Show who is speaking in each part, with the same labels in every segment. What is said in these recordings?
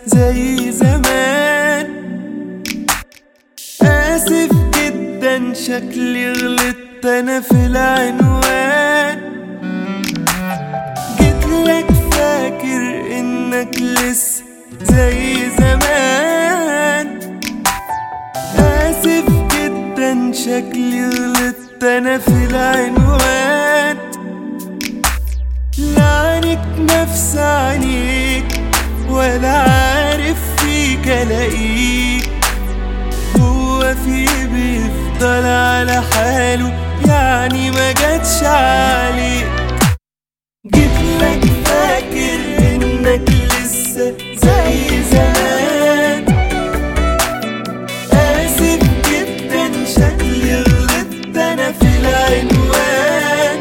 Speaker 1: زي زمان آسف جدا شكلي غلطت أنا في العنوان جيتلك فاكر إنك لسه زي زمان آسف جدا شكلي غلطت أنا في العنوان لعنك نفس عينيك ولا عارف فيك الاقيك هو في بيفضل على حاله يعني ما جاتش عليك جيتلك فاكر انك لسه زي زمان آسف جدا شكلي غلطت انا في العنوان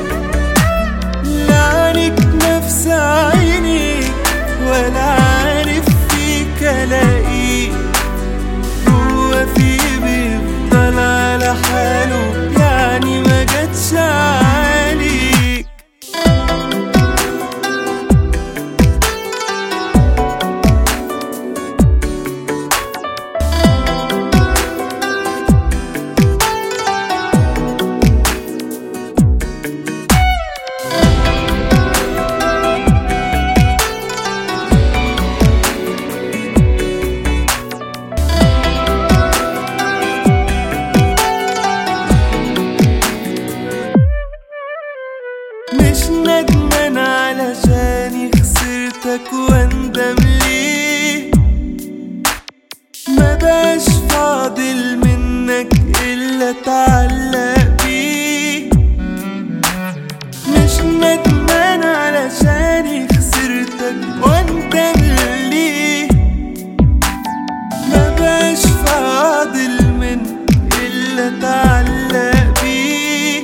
Speaker 1: لعنك نفس عينيك ولا عارف فيك الاقيك هو في بيفضل على حاله يعني ما جاتش عليك مش ندمان علشاني خسرتك واندم ليه ما بقاش فاضل منك الا اتعلق بيه مش ندمان علشاني خسرتك واندم ليه ما بقاش فاضل منك الا اتعلق بيه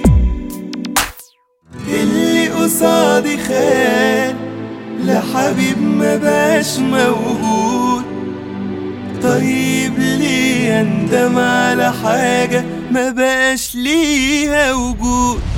Speaker 1: اللي قصادي خان لحبيب ما بقاش موجود طيب ليه اندم على حاجة ما بقاش ليها وجود